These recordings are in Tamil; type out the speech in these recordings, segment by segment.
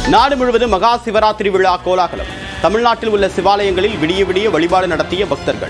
நாடு முழுவதும் மகா சிவராத்திரி விழா கோலாகலம் தமிழ்நாட்டில் உள்ள சிவாலயங்களில் விடிய விடிய வழிபாடு நடத்திய பக்தர்கள்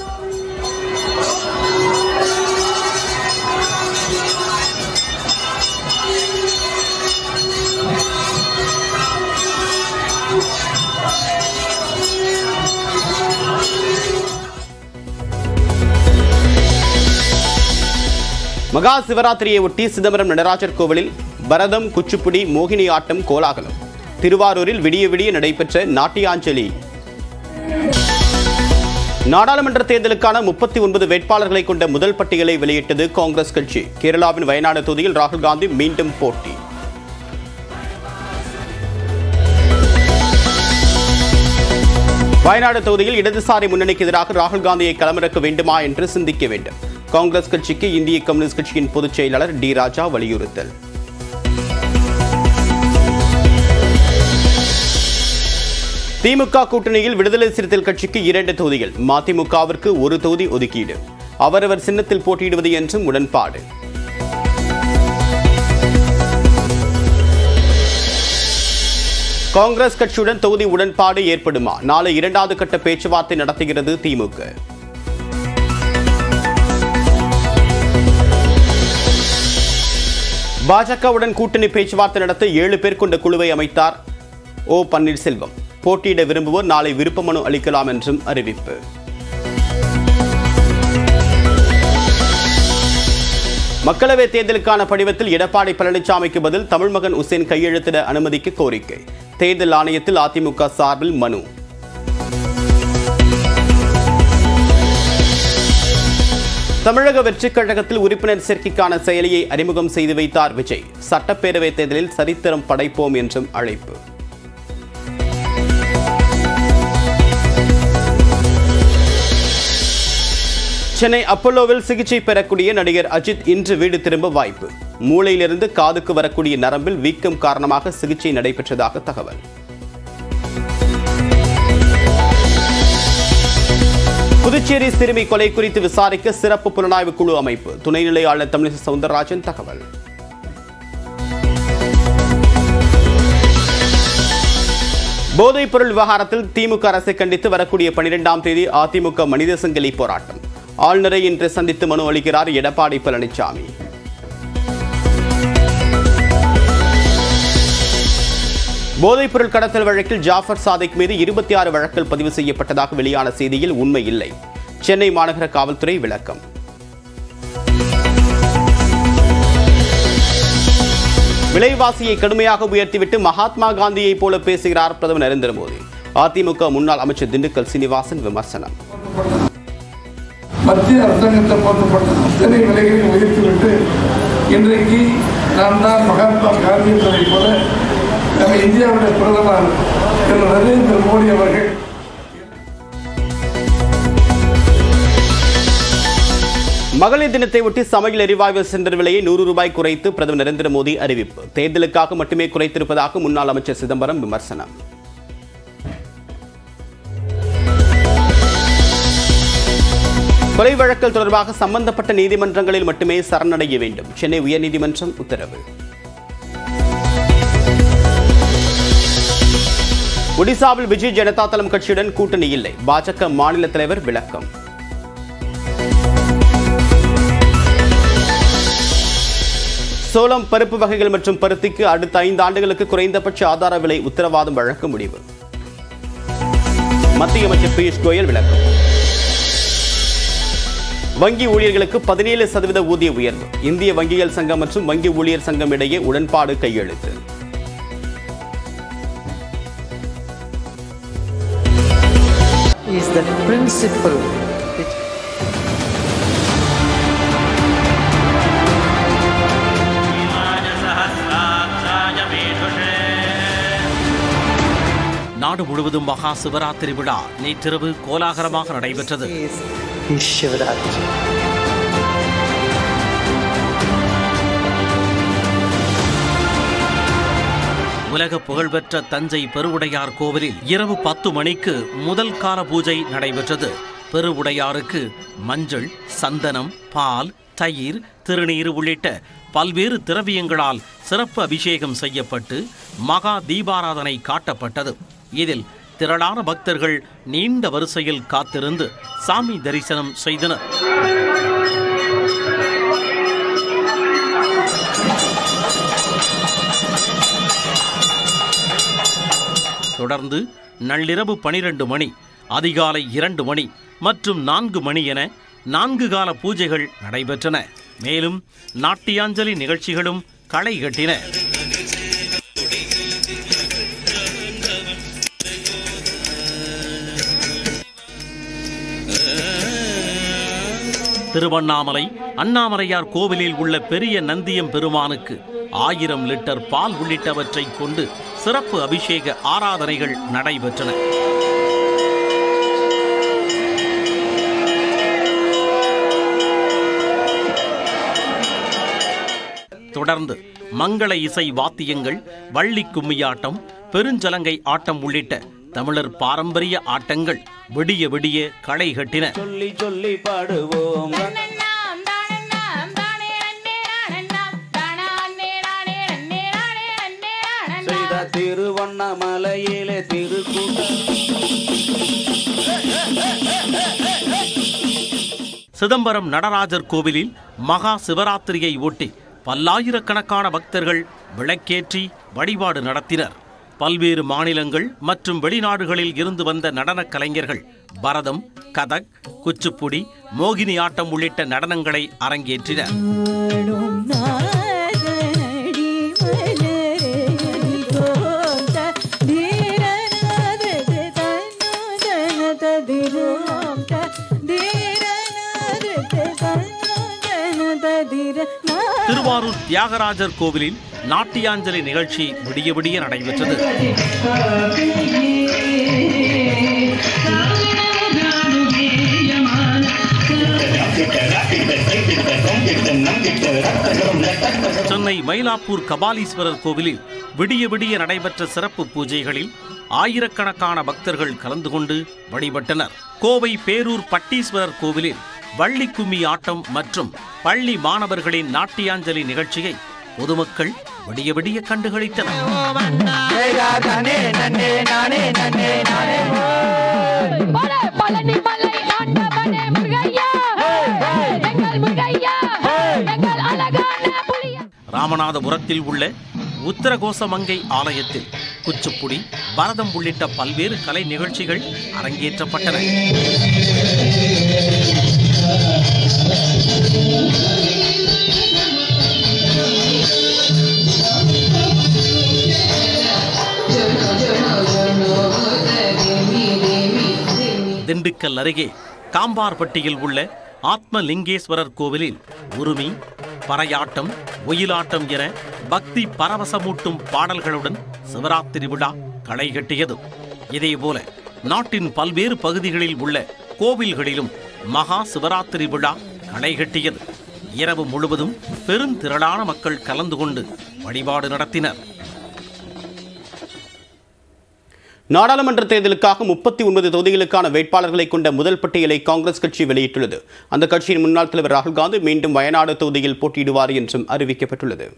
மகா சிவராத்திரியை ஒட்டி சிதம்பரம் நடராஜர் கோவிலில் பரதம் குச்சிப்புடி மோகினி ஆட்டம் கோலாகலம் திருவாரூரில் விடிய விடிய நடைபெற்ற நாட்டியாஞ்சலி நாடாளுமன்ற தேர்தலுக்கான முப்பத்தி ஒன்பது வேட்பாளர்களை கொண்ட முதல் பட்டியலை வெளியிட்டது காங்கிரஸ் கட்சி கேரளாவின் வயநாடு தொகுதியில் ராகுல் காந்தி மீண்டும் போட்டி வயநாடு தொகுதியில் இடதுசாரி முன்னணிக்கு எதிராக ராகுல் காந்தியை களமிறக்க வேண்டுமா என்று சிந்திக்க வேண்டும் காங்கிரஸ் கட்சிக்கு இந்திய கம்யூனிஸ்ட் கட்சியின் பொதுச் செயலாளர் டி ராஜா வலியுறுத்தல் திமுக கூட்டணியில் விடுதலை சிறுத்தைகள் கட்சிக்கு இரண்டு தொகுதிகள் மதிமுகவிற்கு ஒரு தொகுதி ஒதுக்கீடு அவரவர் சின்னத்தில் போட்டியிடுவது என்றும் உடன்பாடு காங்கிரஸ் கட்சியுடன் தொகுதி உடன்பாடு ஏற்படுமா நாளை இரண்டாவது கட்ட பேச்சுவார்த்தை நடத்துகிறது திமுக பாஜகவுடன் கூட்டணி பேச்சுவார்த்தை நடத்த ஏழு பேர் கொண்ட குழுவை அமைத்தார் ஓ பன்னீர்செல்வம் போட்டியிட விரும்புவோர் நாளை விருப்ப மனு அளிக்கலாம் என்றும் அறிவிப்பு மக்களவைத் தேர்தலுக்கான படிவத்தில் எடப்பாடி பழனிசாமிக்கு பதில் தமிழ்மகன் உசேன் கையெழுத்திட அனுமதிக்க கோரிக்கை தேர்தல் ஆணையத்தில் அதிமுக சார்பில் மனு தமிழக வெற்றிக் கழகத்தில் உறுப்பினர் சேர்க்கைக்கான செயலியை அறிமுகம் செய்து வைத்தார் விஜய் சட்டப்பேரவைத் தேர்தலில் சரித்திரம் படைப்போம் என்றும் அழைப்பு சென்னை அப்பல்லோவில் சிகிச்சை பெறக்கூடிய நடிகர் அஜித் இன்று வீடு திரும்ப வாய்ப்பு மூளையிலிருந்து காதுக்கு வரக்கூடிய நரம்பில் வீக்கம் காரணமாக சிகிச்சை நடைபெற்றதாக தகவல் புதுச்சேரி சிறுமி கொலை குறித்து விசாரிக்க சிறப்பு புலனாய்வு குழு அமைப்பு துணைநிலை ஆளுநர் தமிழிசை சவுந்தரராஜன் தகவல் போதைப் பொருள் விவகாரத்தில் திமுக அரசை கண்டித்து வரக்கூடிய பனிரெண்டாம் தேதி அதிமுக மனித சங்கிலி போராட்டம் ஆளுநரை இன்று சந்தித்து மனு அளிக்கிறார் எடப்பாடி பழனிசாமி போதைப் பொருள் கடத்தல் வழக்கில் ஜாஃபர் சாதிக் மீது இருபத்தி ஆறு வழக்குகள் பதிவு செய்யப்பட்டதாக வெளியான செய்தியில் உண்மை இல்லை சென்னை மாநகர காவல்துறை விளக்கம் விலைவாசியை கடுமையாக உயர்த்திவிட்டு மகாத்மா காந்தியைப் போல பேசுகிறார் பிரதமர் நரேந்திர மோடி அதிமுக முன்னாள் அமைச்சர் திண்டுக்கல் சீனிவாசன் விமர்சனம் மத்திய அரசாங்கத்தை போற்றப்பட்ட அத்தனை விலைகளையும் உயர்த்திவிட்டு இன்றைக்கு நான் தான் மகாத்மா காந்தியத்தை போல நம்ம இந்தியாவுடைய பிரதமர் திரு நரேந்திர மோடி அவர்கள் மகளிர் தினத்தை ஒட்டி சமையல் எரிவாயு சிலிண்டர் விலையை நூறு ரூபாய் குறைத்து பிரதமர் நரேந்திர மோடி அறிவிப்பு தேர்தலுக்காக மட்டுமே குறைத்திருப்பதாக முன்னாள் அமைச்சர் சிதம்பரம் விமர்சனம் கொலை வழக்கல் தொடர்பாக சம்பந்தப்பட்ட நீதிமன்றங்களில் மட்டுமே சரணடைய வேண்டும் சென்னை உயர்நீதிமன்றம் உத்தரவு ஒடிசாவில் விஜய் ஜனதா தளம் கட்சியுடன் கூட்டணி இல்லை பாஜக மாநில தலைவர் விளக்கம் சோளம் பருப்பு வகைகள் மற்றும் பருத்திக்கு அடுத்த ஐந்து ஆண்டுகளுக்கு குறைந்தபட்ச ஆதார விலை உத்தரவாதம் வழங்க முடிவு மத்திய அமைச்சர் பியூஷ் கோயல் விளக்கம் வங்கி ஊழியர்களுக்கு பதினேழு சதவீத ஊதிய உயர்வு இந்திய வங்கிகள் சங்கம் மற்றும் வங்கி ஊழியர் சங்கம் இடையே உடன்பாடு கையெழுத்து is the principle which நாடு முழுவதும் மகா சிவராத்திரி விழா நேற்றிரவு கோலாகலமாக நடைபெற்றது is is Shivaratri. உலக புகழ்பெற்ற தஞ்சை பெருவுடையார் கோவிலில் இரவு பத்து மணிக்கு முதல் கால பூஜை நடைபெற்றது பெருவுடையாருக்கு மஞ்சள் சந்தனம் பால் தயிர் திருநீர் உள்ளிட்ட பல்வேறு திரவியங்களால் சிறப்பு அபிஷேகம் செய்யப்பட்டு மகா தீபாராதனை காட்டப்பட்டது இதில் திரளான பக்தர்கள் நீண்ட வரிசையில் காத்திருந்து சாமி தரிசனம் செய்தனர் தொடர்ந்து நள்ளிரவு பனிரெண்டு மணி அதிகாலை இரண்டு மணி மற்றும் நான்கு மணி என நான்கு கால பூஜைகள் நடைபெற்றன மேலும் நாட்டியாஞ்சலி நிகழ்ச்சிகளும் களை கட்டின திருவண்ணாமலை அண்ணாமலையார் கோவிலில் உள்ள பெரிய நந்தியம் பெருமானுக்கு ஆயிரம் லிட்டர் பால் உள்ளிட்டவற்றை கொண்டு சிறப்பு அபிஷேக ஆராதனைகள் நடைபெற்றன தொடர்ந்து மங்கள இசை வாத்தியங்கள் வள்ளி கும்மியாட்டம் பெருஞ்சலங்கை ஆட்டம் உள்ளிட்ட தமிழர் பாரம்பரிய ஆட்டங்கள் விடிய விடிய களை கட்டின சொல்லி சொல்லி பாடுவோம் நன்னாம் தானன்னாம் தானே நன்னே நானன்னாம் தானா அன்னே நானே நன்னே நானே நன்னே நானன்னாம் செய்த திருவண்ணாமலையிலே திருக்கூட்டம் சிதம்பரம் நடராஜர் கோவிலில் மகா சிவராத்திரியை ஒட்டி பல்லாயிரக்கணக்கான பக்தர்கள் விளக்கேற்றி வழிபாடு நடத்தினர் பல்வேறு மாநிலங்கள் மற்றும் வெளிநாடுகளில் இருந்து வந்த நடனக் கலைஞர்கள் பரதம் கதக் குச்சிப்புடி மோகினி ஆட்டம் உள்ளிட்ட நடனங்களை அரங்கேற்றினர் நாடும் நாதனடி மலரே தோன்ற தீரநாதது தன்னோதனத திரோம்ட தீரநாதது தன்னோதனத திரநா திருவாரூர் தியாகராஜர் கோவிலில் நாட்டியாஞ்சலி நிகழ்ச்சி விடிய விடிய நடைபெற்றது சென்னை மயிலாப்பூர் கபாலீஸ்வரர் கோவிலில் விடிய விடிய நடைபெற்ற சிறப்பு பூஜைகளில் ஆயிரக்கணக்கான பக்தர்கள் கலந்து கொண்டு வழிபட்டனர் கோவை பேரூர் பட்டீஸ்வரர் கோவிலில் வள்ளி கும்மி ஆட்டம் மற்றும் பள்ளி மாணவர்களின் நாட்டியாஞ்சலி நிகழ்ச்சியை பொதுமக்கள் விடிய விடிய கண்டுகளித்தனர் போல பழனி மலை ஆண்டவனே முருகையா எங்கள் முருகையா எங்கள் அழகான புலியா ராமநாதபுரத்தில் உள்ள உத்தரகோசமங்கை ஆலயத்தில் குச்சிப்புடி பரதம் உள்ளிட்ட பல்வேறு கலை நிகழ்ச்சிகள் அரங்கேற்றப்பட்டன திண்டுக்கல் அருகே காம்பார்பட்டியில் உள்ள ஆத்மலிங்கேஸ்வரர் கோவிலில் உருமி பறையாட்டம் ஒயிலாட்டம் என பக்தி பரவசமூட்டும் பாடல்களுடன் சிவராத்திரி விழா களை கட்டியது இதேபோல நாட்டின் பல்வேறு பகுதிகளில் உள்ள கோவில்களிலும் மகா சிவராத்திரி விழா களை கட்டியது இரவு முழுவதும் பெருந்திரளான மக்கள் கலந்து கொண்டு வழிபாடு நடத்தினர் நாடாளுமன்ற தேர்தலுக்காக முப்பத்தி ஒன்பது தொகுதிகளுக்கான வேட்பாளர்களை கொண்ட முதல் பட்டியலை காங்கிரஸ் கட்சி வெளியிட்டுள்ளது அந்த கட்சியின் முன்னாள் தலைவர் ராகுல் காந்தி மீண்டும் வயநாடு தொகுதியில் போட்டியிடுவார் என்றும் அறிவிக்கப்பட்டுள்ளது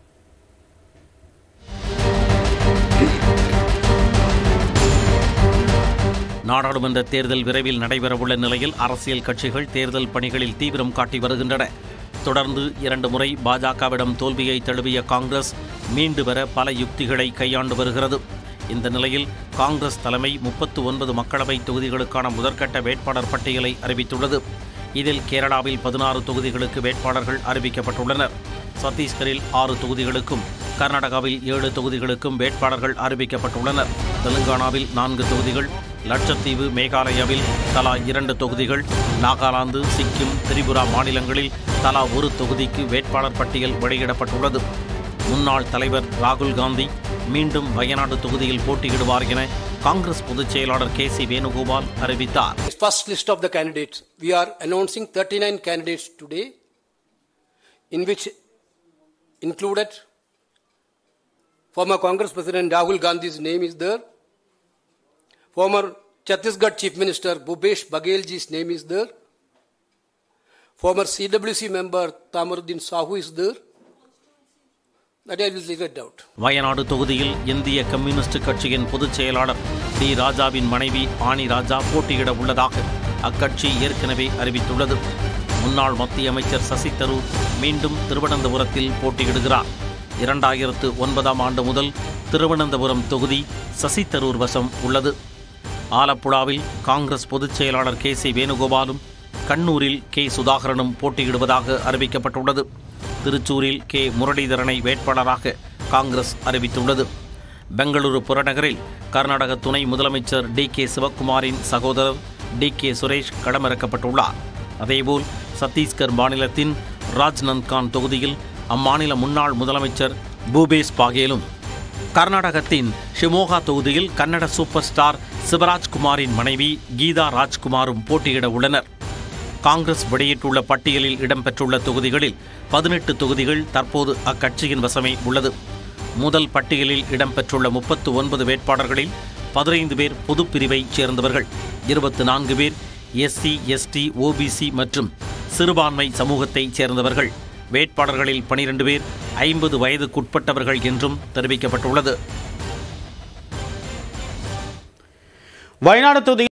நாடாளுமன்ற தேர்தல் விரைவில் நடைபெறவுள்ள நிலையில் அரசியல் கட்சிகள் தேர்தல் பணிகளில் தீவிரம் காட்டி வருகின்றன தொடர்ந்து இரண்டு முறை பாஜகவிடம் தோல்வியை தழுவிய காங்கிரஸ் மீண்டு வர பல யுக்திகளை கையாண்டு வருகிறது இந்த நிலையில் காங்கிரஸ் தலைமை முப்பத்து ஒன்பது மக்களவை தொகுதிகளுக்கான முதற்கட்ட வேட்பாளர் பட்டியலை அறிவித்துள்ளது இதில் கேரளாவில் பதினாறு தொகுதிகளுக்கு வேட்பாளர்கள் அறிவிக்கப்பட்டுள்ளனர் சத்தீஸ்கரில் ஆறு தொகுதிகளுக்கும் கர்நாடகாவில் ஏழு தொகுதிகளுக்கும் வேட்பாளர்கள் அறிவிக்கப்பட்டுள்ளனர் தெலுங்கானாவில் நான்கு தொகுதிகள் லட்சத்தீவு மேகாலயாவில் தலா இரண்டு தொகுதிகள் நாகாலாந்து சிக்கிம் திரிபுரா மாநிலங்களில் தலா ஒரு தொகுதிக்கு வேட்பாளர் பட்டியல் வெளியிடப்பட்டுள்ளது முன்னாள் தலைவர் ராகுல் காந்தி மீண்டும் வயநாடு தொகுதியில் போட்டியிடுவார் என காங்கிரஸ் பொதுச் செயலாளர் கே சி வேணுகோபால் அறிவித்தார் First list of the candidates. We are announcing 39 candidates today, in which included former Congress President Rahul Gandhi's name is there, former Chhattisgarh Chief Minister Bhupesh Bagelji's name is there, former CWC member Tamaruddin Sahu is there, That I will leave it out. Wayanad தொகுதியில் இந்திய கம்யூனிஸ்ட் கட்சியின் பொதுச் செயலாளர் டி ராஜாவின் மனைவி ஆனி ராஜா போட்டியிட உள்ளதாக அக்கட்சி ஏற்கனவே அறிவித்துள்ளது முன்னாள் மத்திய அமைச்சர் சசி தரூர் மீண்டும் திருவனந்தபுரத்தில் போட்டியிடுகிறார் இரண்டாயிரத்து ஒன்பதாம் ஆண்டு முதல் திருவனந்தபுரம் தொகுதி சசி தரூர் வசம் உள்ளது ஆலப்புழாவில் காங்கிரஸ் பொதுச் செயலாளர் கே சி வேணுகோபாலும் கண்ணூரில் கே சுதாகரனும் போட்டியிடுவதாக அறிவிக்கப்பட்டுள்ளது திருச்சூரில் கே முரளிதரனை வேட்பாளராக காங்கிரஸ் அறிவித்துள்ளது பெங்களூரு புறநகரில் கர்நாடக துணை முதலமைச்சர் டி கே சிவக்குமாரின் சகோதரர் டி கே சுரேஷ் களமிறக்கப்பட்டுள்ளார் அதேபோல் சத்தீஸ்கர் மாநிலத்தின் ராஜ்நந்த்கான் தொகுதியில் அம்மாநில முன்னாள் முதலமைச்சர் பூபேஷ் பாகேலும் கர்நாடகத்தின் ஷிமோகா தொகுதியில் கன்னட சூப்பர் ஸ்டார் சிவராஜ்குமாரின் மனைவி கீதா ராஜ்குமாரும் போட்டியிட உள்ளனர் காங்கிரஸ் வெளியிட்டுள்ள பட்டியலில் இடம்பெற்றுள்ள தொகுதிகளில் பதினெட்டு தொகுதிகள் தற்போது அக்கட்சியின் வசமே உள்ளது முதல் பட்டியலில் இடம்பெற்றுள்ள முப்பத்து ஒன்பது வேட்பாளர்களில் பதினைந்து பேர் பொதுப் பிரிவைச் சேர்ந்தவர்கள் இருபத்து நான்கு பேர் எஸ்சி எஸ்டி ஓபிசி மற்றும் சிறுபான்மை சமூகத்தைச் சேர்ந்தவர்கள் வேட்பாளர்களில் பனிரெண்டு பேர் ஐம்பது வயதுக்குட்பட்டவர்கள் என்றும் தெரிவிக்கப்பட்டுள்ளது வயநாடு தொகுதியில்